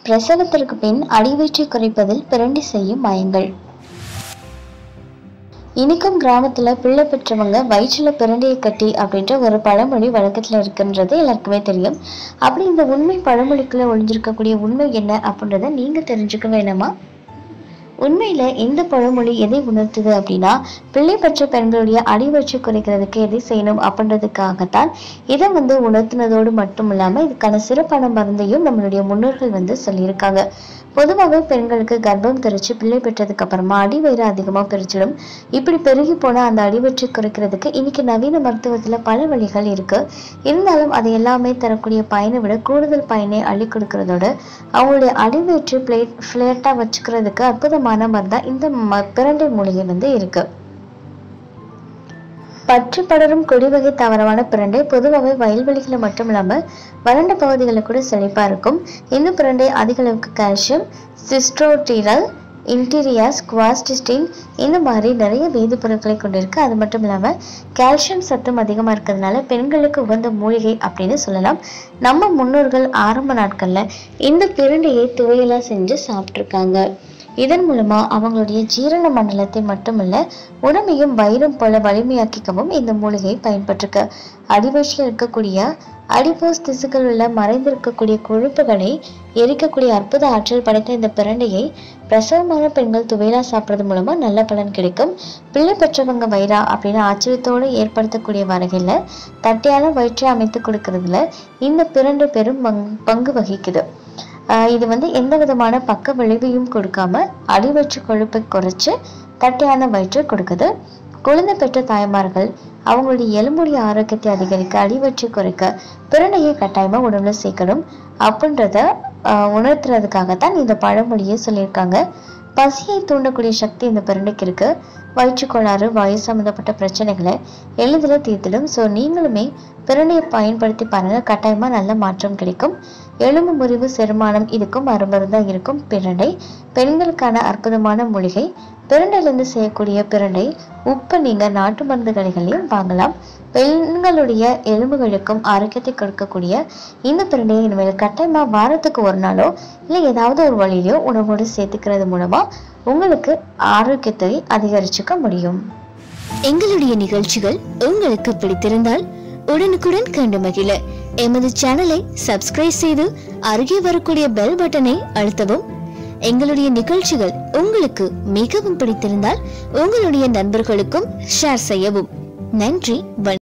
பிரசவத்திற்கு பின் அடிவயிற்றை குறைப்பதில் பிரண்டி செய்யும் மாயங்கள் இனிக்கும் கிராமத்துல பிள்ளை பெற்றவங்க வயிற்றுல பிரண்டையை கட்டி அப்படின்ற ஒரு பழமொழி வழக்கத்துல இருக்குன்றது எல்லாருக்குமே தெரியும் அப்படி இந்த உண்மை பழமொழிக்குள்ள ஒளிஞ்சிருக்கக்கூடிய உண்மை என்ன அப்படின்றத நீங்க தெரிஞ்சுக்க வேணுமா உண்மையில இந்த பழமொழி எதை உணர்த்துது அப்படின்னா பிள்ளை பெற்ற பெண்களுடைய அடிவயிற்று குறைக்கிறதுக்கு எதை செய்யணும் அப்படின்றதுக்காகத்தான் இதை வந்து உணர்த்தினதோடு மட்டும் இல்லாம இதுக்கான சிறப்பான மருந்தையும் நம்மளுடைய முன்னோர்கள் வந்து சொல்லியிருக்காங்க பொதுவாகவே பெண்களுக்கு கர்ப்பம் தெரிச்சு பிள்ளை பெற்றதுக்கு அப்புறமா அடிவயிறு அதிகமாக பிரிச்சிடும் இப்படி பெருகி போன அந்த அடிவயிற்றை குறைக்கிறதுக்கு இன்னைக்கு நவீன மருத்துவத்துல பல வழிகள் இருக்கு இருந்தாலும் அது எல்லாமே தரக்கூடிய பயனை விட கூடுதல் பயனை அள்ளி கொடுக்கறதோட அவங்களுடைய அடிவயிற்று பிளேட் ஃபிளேட்டா வச்சுக்கிறதுக்கு அற்புதமான மருந்தா இந்த ம பிரண்டை மூலிகை வந்து இருக்கு பற்று படரும் கொடிவகை தாவரமான பிரண்டை பொதுவாகவே வயல்வெளிகளில் மட்டும் இல்லாமல் வறண்ட பகுதிகளில் கூட செழிப்பாக இருக்கும் இந்த பிரண்டை அதிக அளவுக்கு கால்சியம் சிஸ்ட்ரோட்டிரல் இன்டீரியாஸ் குவாஸ்டிஸ்டின் இந்த மாதிரி நிறைய வேதிப்பொருட்களை கொண்டிருக்கு அது மட்டும் இல்லாமல் கால்சியம் சத்தும் அதிகமாக இருக்கிறதுனால பெண்களுக்கு உகந்த மூலிகை அப்படின்னு சொல்லலாம் நம்ம முன்னோர்கள் ஆரம்ப நாட்களில் இந்த பிரண்டையை துவையலாக செஞ்சு சாப்பிட்ருக்காங்க இதன் மூலமா அவங்களுடைய ஜீரண மண்டலத்தை மட்டுமல்ல உடம்பையும் வயிறும் போல வலிமையாக்கிக்கவும் இந்த மூலிகை பயன்பட்டிருக்கு அடிவயிற்றில் இருக்கக்கூடிய அடிப்போஸ் திசுக்கள் உள்ள மறைந்திருக்கக்கூடிய கொழுப்புகளை எரிக்கக்கூடிய அற்புத ஆற்றல் படைத்த இந்த பிரண்டையை பிரசவமான பெண்கள் துவையலா சாப்பிட்றது மூலமா நல்ல பலன் கிடைக்கும் பிள்ளை பெற்றவங்க வயிறா அப்படின்னு ஆச்சரியத்தோடு ஏற்படுத்தக்கூடிய வகையில் தட்டையான வயிற்றை அமைத்து கொடுக்கறதுல இந்த பிரண்டை பெரும் பங்கு பங்கு வகிக்குது ஆஹ் இது வந்து எந்த விதமான பக்க விளைவையும் கொடுக்காம அடிவயிற்று கொழுப்பை குறைச்சு தட்டையான வயிற்று கொடுக்குது குழந்தை பெற்ற தாய்மார்கள் அவங்களுடைய எலும்புடைய ஆரோக்கியத்தை அதிகரிக்க அடிவயிற்றை குறைக்க பிரண்டையை கட்டாயமா உணவுல சேர்க்கணும் அப்படின்றத ஆஹ் உணர்த்துறதுக்காகத்தான் இந்த பழமொழியை சொல்லியிருக்காங்க பசியை தூண்டக்கூடிய சக்தி இந்த பிரண்டைக்கு இருக்கு வயிற்றுக்கோளாறு வாயு சம்மந்தப்பட்ட பிரச்சனைகளை எளிதில் தீர்த்திடும் ஸோ நீங்களுமே பிரண்டையை பயன்படுத்தி பாருங்க கட்டாயமா நல்ல மாற்றம் கிடைக்கும் எலும்பு முறிவு செரிமானம் இதுக்கும் மறுமருந்தா இருக்கும் பிரண்டை பெண்களுக்கான அற்புதமான மூலிகை பிரண்டையிலிருந்து செய்யக்கூடிய பிரண்டை உப்பு நீங்க நாட்டு மருந்து கடைகளையும் வாங்கலாம் பெண்களுடைய எலும்புகளுக்கும் ஆரோக்கியத்தை கொடுக்கக்கூடிய இந்த பிரண்டையை இனிமேல் கட்டாயமா வாரத்துக்கு ஒரு நாளோ இல்லை ஏதாவது ஒரு வழியிலையோ உணவோடு சேர்த்துக்கிறது மூலமா உங்களுக்கு ஆரோக்கியத்தை அதிகரிச்சுக்க முடியும் எங்களுடைய நிகழ்ச்சிகள் உங்களுக்கு பிடித்திருந்தால் உடனுக்குடன் கண்டு மகிழ எமது சேனலை சப்ஸ்கிரைப் செய்து அருகே வரக்கூடிய பெல் பட்டனை அழுத்தவும் எங்களுடைய நிகழ்ச்சிகள் உங்களுக்கு மிகவும் பிடித்திருந்தால் உங்களுடைய நண்பர்களுக்கும் ஷேர் செய்யவும் நன்றி வணக்கம்